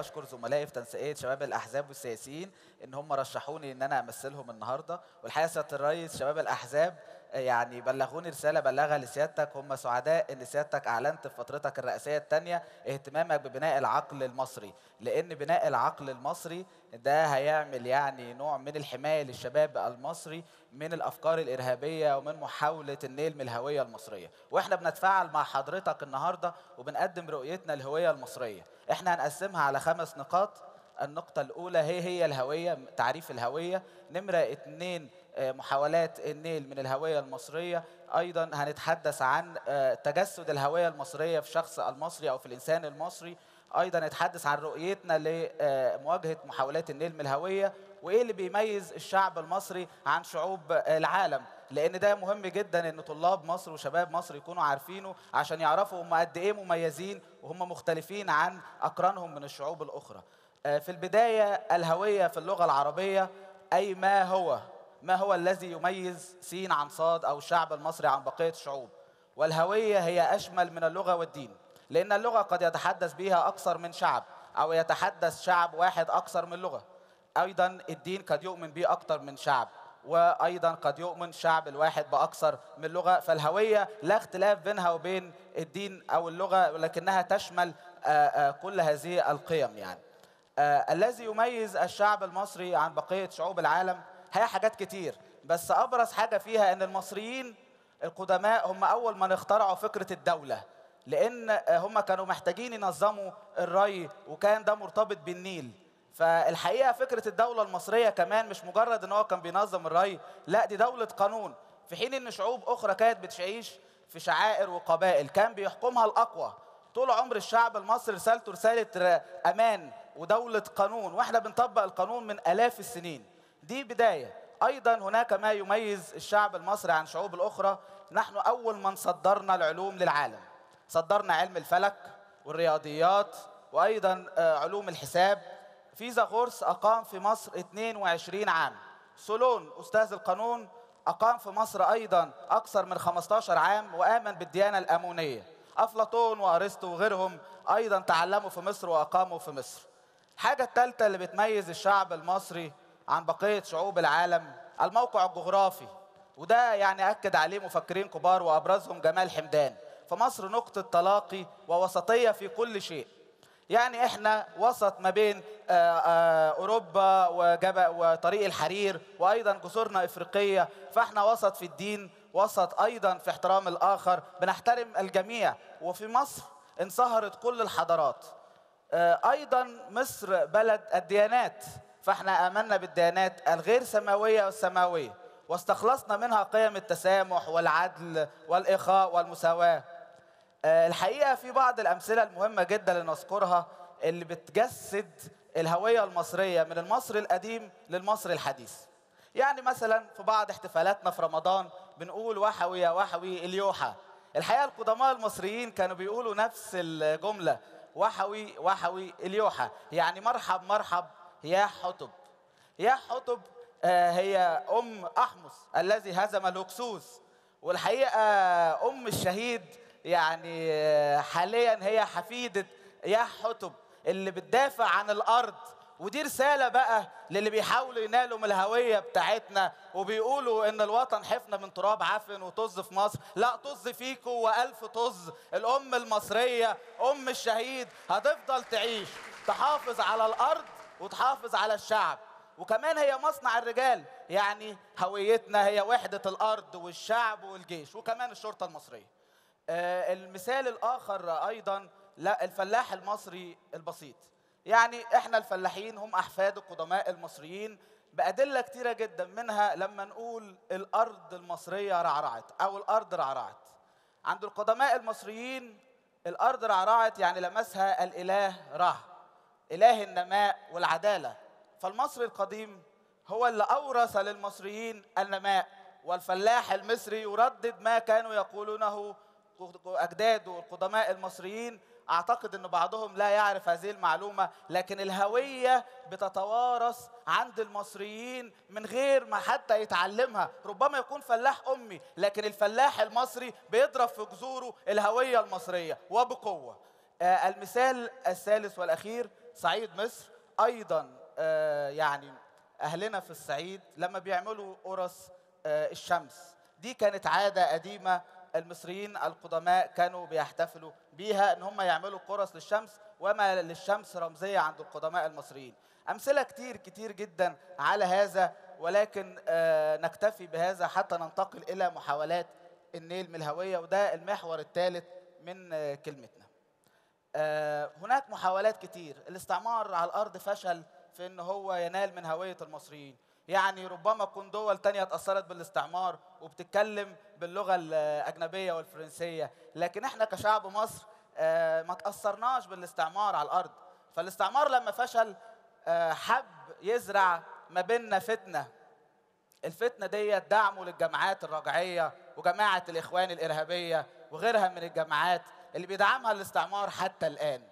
وبشكر زملائي في تنسيقيه شباب الاحزاب والسياسيين ان هم رشحوني ان انا امثلهم النهارده والحقيقه سياده الرئيس شباب الاحزاب يعني بلغوني رساله بلغها لسيادتك هم سعداء ان سيادتك اعلنت في فترتك الرئاسيه الثانيه اهتمامك ببناء العقل المصري لان بناء العقل المصري ده هيعمل يعني نوع من الحمايه للشباب المصري من الافكار الارهابيه ومن محاوله النيل من الهويه المصريه واحنا بنتفاعل مع حضرتك النهارده وبنقدم رؤيتنا للهويه المصريه احنا هنقسمها على خمس نقاط النقطة الأولى هي هي الهوية تعريف الهوية نمرة اتنين محاولات النيل من الهوية المصرية أيضا هنتحدث عن تجسد الهوية المصرية في شخص المصري أو في الإنسان المصري أيضا نتحدث عن رؤيتنا لمواجهة محاولات النيل من الهوية وإيه اللي بيميز الشعب المصري عن شعوب العالم لأن ده مهم جدا إن طلاب مصر وشباب مصر يكونوا عارفينه عشان يعرفوا هم قد إيه مميزين وهم مختلفين عن أقرانهم من الشعوب الأخرى في البداية الهوية في اللغة العربية أي ما هو ما هو الذي يميز سين عن صاد أو الشعب المصري عن بقية الشعوب والهوية هي أشمل من اللغة والدين لأن اللغة قد يتحدث بها أكثر من شعب أو يتحدث شعب واحد أكثر من لغة أيضا الدين قد يؤمن به أكثر من شعب وأيضا قد يؤمن شعب الواحد بأكثر من لغة فالهوية لا اختلاف بينها وبين الدين أو اللغة ولكنها تشمل كل هذه القيم يعني آه الذي يميز الشعب المصري عن بقية شعوب العالم هي حاجات كتير بس أبرز حاجة فيها أن المصريين القدماء هم أول من اخترعوا فكرة الدولة لأن هم كانوا محتاجين ينظموا الري وكان ده مرتبط بالنيل فالحقيقة فكرة الدولة المصرية كمان مش مجرد أن هو كان بينظم الري لا دي دولة قانون في حين أن شعوب أخرى كانت بتعيش في شعائر وقبائل كان بيحكمها الأقوى طول عمر الشعب المصري رسالته رسالة أمان ودولة قانون واحنا بنطبق القانون من آلاف السنين دي بداية أيضا هناك ما يميز الشعب المصري عن شعوب الأخرى نحن أول من صدرنا العلوم للعالم صدرنا علم الفلك والرياضيات وأيضا علوم الحساب فيزاغورس أقام في مصر 22 عام سولون أستاذ القانون أقام في مصر أيضا أكثر من 15 عام وآمن بالديانة الأمونية أفلاطون وأرسطو وغيرهم أيضا تعلموا في مصر وأقاموا في مصر الحاجة الثالثة اللي بتميز الشعب المصري عن بقية شعوب العالم الموقع الجغرافي وده يعني أكد عليه مفكرين كبار وأبرزهم جمال حمدان فمصر نقطة تلاقي ووسطية في كل شيء يعني احنا وسط ما بين آآ آآ اوروبا وجبل وطريق الحرير وايضا جسورنا افريقيه فاحنا وسط في الدين وسط ايضا في احترام الاخر بنحترم الجميع وفي مصر انصهرت كل الحضارات ايضا مصر بلد الديانات فاحنا امنا بالديانات الغير سماويه والسماويه واستخلصنا منها قيم التسامح والعدل والاخاء والمساواه الحقيقه في بعض الامثله المهمه جدا اللي نذكرها اللي بتجسد الهويه المصريه من المصري القديم للمصري الحديث يعني مثلا في بعض احتفالاتنا في رمضان بنقول وحوي يا وحوي اليوحى الحقيقه القدماء المصريين كانوا بيقولوا نفس الجمله وحوي وحوي اليوحى يعني مرحب مرحب يا حطب يا حطب هي ام احمس الذي هزم الهكسوس والحقيقه ام الشهيد يعني حاليا هي حفيده يا حطب اللي بتدافع عن الارض ودي رساله بقى للي بيحاولوا ينالوا من الهويه بتاعتنا وبيقولوا ان الوطن حفنه من تراب عفن وطز في مصر لا طز فيكوا والف طز الام المصريه ام الشهيد هتفضل تعيش تحافظ على الارض وتحافظ على الشعب وكمان هي مصنع الرجال يعني هويتنا هي وحده الارض والشعب والجيش وكمان الشرطه المصريه آه المثال الاخر ايضا لا الفلاح المصري البسيط يعني احنا الفلاحين هم احفاد القدماء المصريين بادله كتيره جدا منها لما نقول الارض المصريه رعرعت او الارض رعرعت عند القدماء المصريين الارض رعرعت يعني لمسها الاله رع اله النماء والعداله فالمصري القديم هو اللي اورث للمصريين النماء والفلاح المصري يردد ما كانوا يقولونه اجداده القدماء المصريين اعتقد ان بعضهم لا يعرف هذه المعلومه لكن الهويه بتتوارث عند المصريين من غير ما حتى يتعلمها ربما يكون فلاح امي لكن الفلاح المصري بيضرب في جذوره الهويه المصريه وبقوه آه المثال الثالث والاخير صعيد مصر ايضا آه، يعني اهلنا في الصعيد لما بيعملوا قرص آه، الشمس دي كانت عاده قديمه المصريين القدماء كانوا بيحتفلوا بيها ان هم يعملوا قرص للشمس وما للشمس رمزيه عند القدماء المصريين امثله كتير كتير جدا على هذا ولكن آه، نكتفي بهذا حتى ننتقل الى محاولات النيل من الهويه وده المحور الثالث من آه، كلمتنا آه، هناك محاولات كتير الاستعمار على الارض فشل في ان هو ينال من هويه المصريين يعني ربما تكون دول تانية اتأثرت بالاستعمار وبتتكلم باللغة الأجنبية والفرنسية لكن احنا كشعب مصر آه، ما تأثرناش بالاستعمار على الأرض فالاستعمار لما فشل آه، حب يزرع ما بيننا فتنة الفتنة دي دعمه للجماعات الرجعية وجماعة الإخوان الإرهابية وغيرها من الجماعات اللي بيدعمها الاستعمار حتى الآن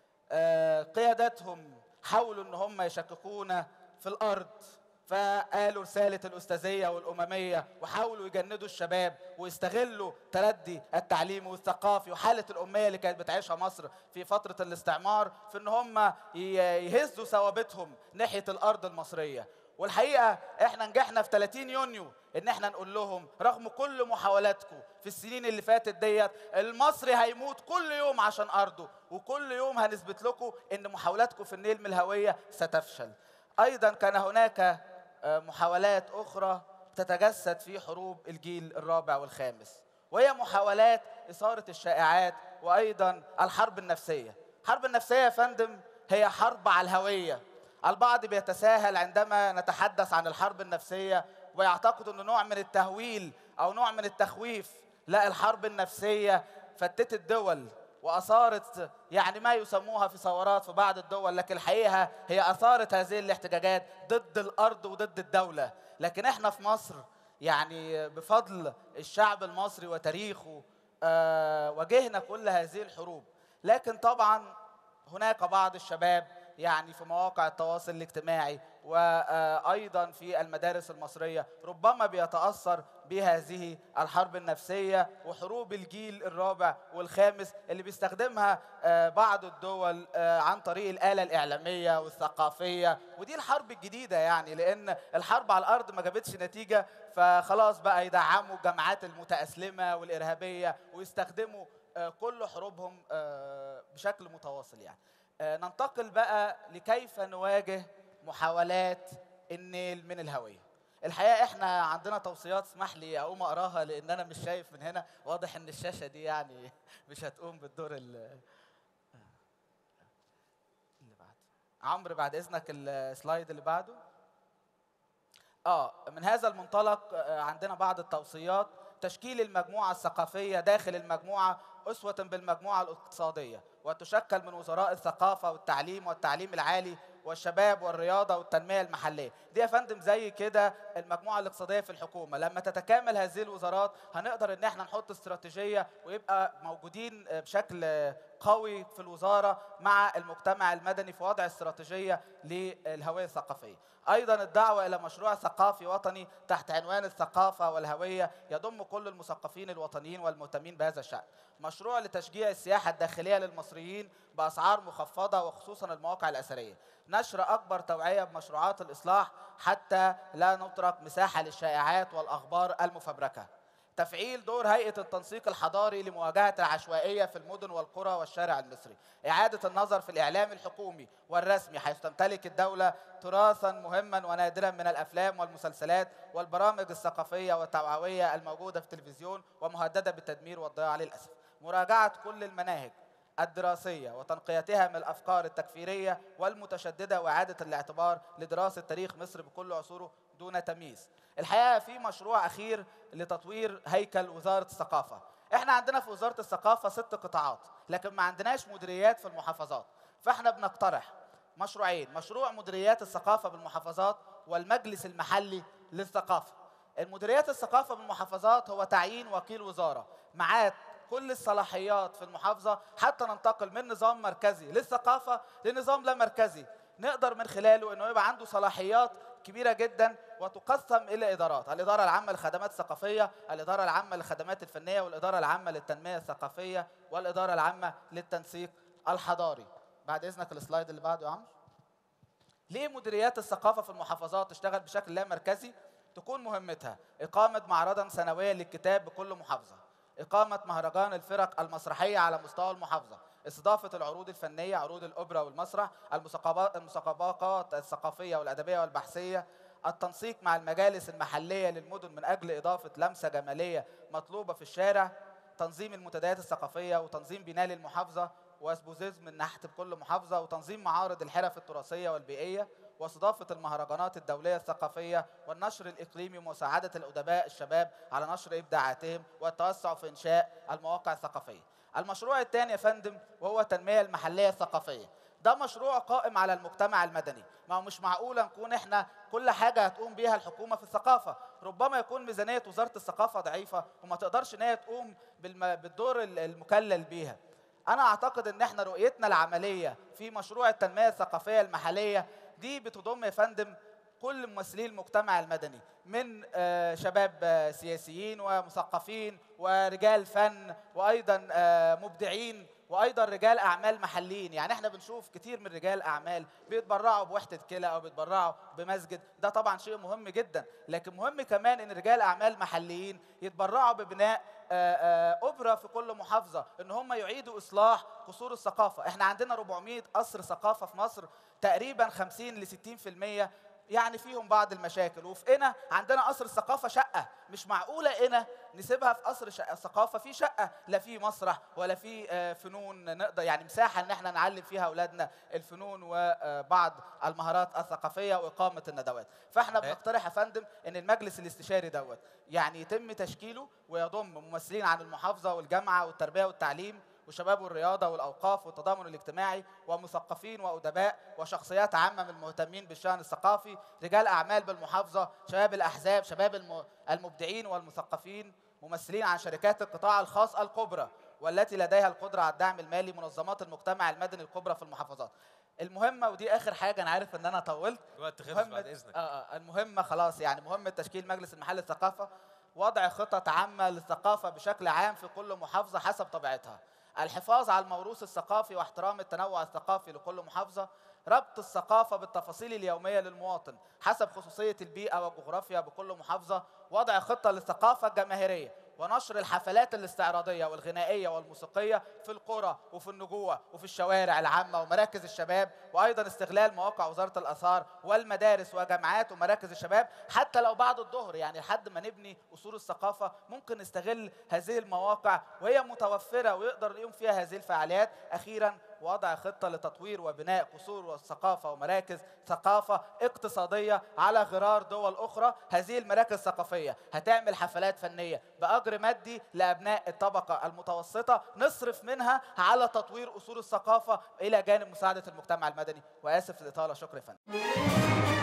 آه، قياداتهم حاولوا ان هم يشككونا في الارض فقالوا رسالة الأستاذية والأممية وحاولوا يجندوا الشباب ويستغلوا تردي التعليم والثقافي وحالة الأمية اللي كانت بتعيشها مصر في فترة الاستعمار في إن هم ي- يهزوا ثوابتهم ناحية الأرض المصرية والحقيقة إحنا نجحنا في 30 يونيو إن إحنا نقول لهم رغم كل محاولاتكم في السنين اللي فاتت ديت المصري هيموت كل يوم عشان أرضه وكل يوم هنثبت لكم إن محاولاتكم في النيل من الهوية ستفشل ايضا كان هناك آه، محاولات اخرى تتجسد في حروب الجيل الرابع والخامس وهي محاولات اثاره الشائعات وايضا الحرب النفسيه الحرب النفسيه يا فندم هي حرب على الهويه البعض بيتساهل عندما نتحدث عن الحرب النفسيه ويعتقد انه نوع من التهويل او نوع من التخويف لا الحرب النفسيه فتتت دول واثارت يعني ما يسموها في ثورات في بعض الدول لكن الحقيقه هي اثارت هذه الاحتجاجات ضد الارض وضد الدوله لكن احنا في مصر يعني بفضل الشعب المصري وتاريخه آه، واجهنا كل هذه الحروب لكن طبعا هناك بعض الشباب يعني في مواقع التواصل الاجتماعي وايضا في المدارس المصريه ربما بيتاثر بهذه الحرب النفسيه وحروب الجيل الرابع والخامس اللي بيستخدمها آه، بعض الدول آه، عن طريق الاله الاعلاميه والثقافيه ودي الحرب الجديده يعني لان الحرب على الارض ما جابتش نتيجه فخلاص بقى يدعموا الجماعات المتاسلمه والارهابيه ويستخدموا آه، كل حروبهم آه، بشكل متواصل يعني آه، ننتقل بقى لكيف نواجه محاولات النيل من الهوية الحقيقة احنا عندنا توصيات اسمح لي اقوم اقراها لان انا مش شايف من هنا واضح ان الشاشة دي يعني مش هتقوم بالدور ال- اللي بعده عمرو بعد اذنك السلايد اللي بعده اه من هذا المنطلق آه، عندنا بعض التوصيات تشكيل المجموعة الثقافية داخل المجموعة أسوة بالمجموعة الاقتصادية وتشكل من وزراء الثقافة والتعليم والتعليم العالي والشباب والرياضة والتنمية المحلية دي يا فندم زي كده المجموعة الاقتصادية في الحكومة لما تتكامل هذه الوزارات هنقدر ان احنا نحط استراتيجية ويبقى موجودين آه، بشكل آه، قوي في الوزارة مع المجتمع المدني في وضع استراتيجية للهوية الثقافية أيضا الدعوة إلى مشروع ثقافي وطني تحت عنوان الثقافة والهوية يضم كل المثقفين الوطنيين والمهتمين بهذا الشأن مشروع لتشجيع السياحة الداخلية للمصريين بأسعار مخفضة وخصوصا المواقع الأثرية نشر أكبر توعية بمشروعات الإصلاح حتى لا نترك مساحة للشائعات والأخبار المفبركة تفعيل دور هيئة التنسيق الحضاري لمواجهة العشوائية في المدن والقرى والشارع المصري إعادة النظر في الإعلام الحكومي والرسمي حيث تمتلك الدولة تراثا مهما ونادرا من الأفلام والمسلسلات والبرامج الثقافية والتوعوية الموجودة في التلفزيون ومهددة بالتدمير والضياع للأسف مراجعة كل المناهج الدراسية وتنقيتها من الأفكار التكفيرية والمتشددة وإعادة الاعتبار لدراسة تاريخ مصر بكل عصوره دون تمييز الحقيقة في مشروع أخير لتطوير هيكل وزارة الثقافة احنا عندنا في وزارة الثقافة ست قطاعات لكن ما عندناش مديريات في المحافظات فاحنا بنقترح مشروعين مشروع مديريات الثقافة بالمحافظات والمجلس المحلي للثقافة المديريات الثقافة بالمحافظات هو تعيين وكيل وزارة معاه كل الصلاحيات في المحافظة حتى ننتقل من نظام مركزي للثقافة لنظام لا مركزي نقدر من خلاله انه يبقى عنده صلاحيات كبيرة جدا وتقسم إلى إدارات الإدارة العامة للخدمات الثقافية الإدارة العامة للخدمات الفنية والإدارة العامة للتنمية الثقافية والإدارة العامة للتنسيق الحضاري بعد اذنك السلايد اللي بعده يا عمرو ليه مديريات الثقافه في المحافظات تشتغل بشكل لا مركزي تكون مهمتها اقامه معرضا سنويا للكتاب بكل محافظه اقامه مهرجان الفرق المسرحيه على مستوى المحافظه استضافه العروض الفنيه عروض الاوبرا والمسرح المسابقات المسابقات الثقافيه والادبيه والبحثيه التنسيق مع المجالس المحليه للمدن من اجل اضافه لمسه جماليه مطلوبه في الشارع تنظيم المنتديات الثقافيه وتنظيم بناء للمحافظه واسبوزيزم من نحت بكل محافظه وتنظيم معارض الحرف التراثيه والبيئيه واستضافه المهرجانات الدوليه الثقافيه والنشر الاقليمي ومساعده الادباء الشباب على نشر ابداعاتهم والتوسع في انشاء المواقع الثقافيه. المشروع الثاني يا فندم وهو التنميه المحليه الثقافيه. ده مشروع قائم على المجتمع المدني ما هو مش معقوله نكون احنا كل حاجه هتقوم بيها الحكومه في الثقافه ربما يكون ميزانيه وزاره الثقافه ضعيفه وما تقدرش ان هي تقوم بالدور المكلل بيها انا اعتقد ان احنا رؤيتنا العمليه في مشروع التنميه الثقافيه المحليه دي بتضم يا فندم كل ممثلي المجتمع المدني من آه، شباب آه، سياسيين ومثقفين ورجال فن وايضا آه، مبدعين وايضا رجال اعمال محليين يعني احنا بنشوف كتير من رجال اعمال بيتبرعوا بوحده كلى او بيتبرعوا بمسجد ده طبعا شيء مهم جدا لكن مهم كمان ان رجال اعمال محليين يتبرعوا ببناء اوبرا في كل محافظه ان هم يعيدوا اصلاح قصور الثقافه احنا عندنا 400 قصر ثقافه في مصر تقريبا 50 ل 60% يعني فيهم بعض المشاكل وفي قنا عندنا قصر الثقافه شقه مش معقوله قنا نسيبها في قصر الثقافه في شقه لا في مسرح ولا في آه، فنون نقدر يعني مساحه ان احنا نعلم فيها اولادنا الفنون وبعض المهارات الثقافيه واقامه الندوات فاحنا بنقترح يا فندم ان المجلس الاستشاري دوت يعني يتم تشكيله ويضم ممثلين عن المحافظه والجامعه والتربيه والتعليم وشباب الرياضة والأوقاف والتضامن الاجتماعي ومثقفين وأدباء وشخصيات عامة من المهتمين بالشأن الثقافي رجال أعمال بالمحافظة شباب الأحزاب شباب المبدعين والمثقفين ممثلين عن شركات القطاع الخاص الكبرى والتي لديها القدرة على الدعم المالي منظمات المجتمع المدني الكبرى في المحافظات المهمة ودي آخر حاجة أنا عارف إن أنا طولت الوقت خلص بعد إذنك آه آه المهمة خلاص يعني مهمة تشكيل مجلس المحل الثقافة وضع خطط عامة للثقافة بشكل عام في كل محافظة حسب طبيعتها الحفاظ على الموروث الثقافي واحترام التنوع الثقافي لكل محافظة ربط الثقافة بالتفاصيل اليومية للمواطن حسب خصوصية البيئة والجغرافيا بكل محافظة وضع خطة للثقافة الجماهيرية ونشر الحفلات الاستعراضيه والغنائيه والموسيقيه في القرى وفي النجوع وفي الشوارع العامه ومراكز الشباب وايضا استغلال مواقع وزاره الاثار والمدارس وجامعات ومراكز الشباب حتى لو بعد الظهر يعني لحد ما نبني اصول الثقافه ممكن نستغل هذه المواقع وهي متوفره ويقدر يقوم فيها هذه الفعاليات اخيرا وضع خطة لتطوير وبناء قصور والثقافة ومراكز ثقافة اقتصادية على غرار دول أخرى هذه المراكز الثقافية هتعمل حفلات فنية بأجر مادي لأبناء الطبقة المتوسطة نصرف منها على تطوير أصول الثقافة إلى جانب مساعدة المجتمع المدني وآسف للإطالة شكرا فندم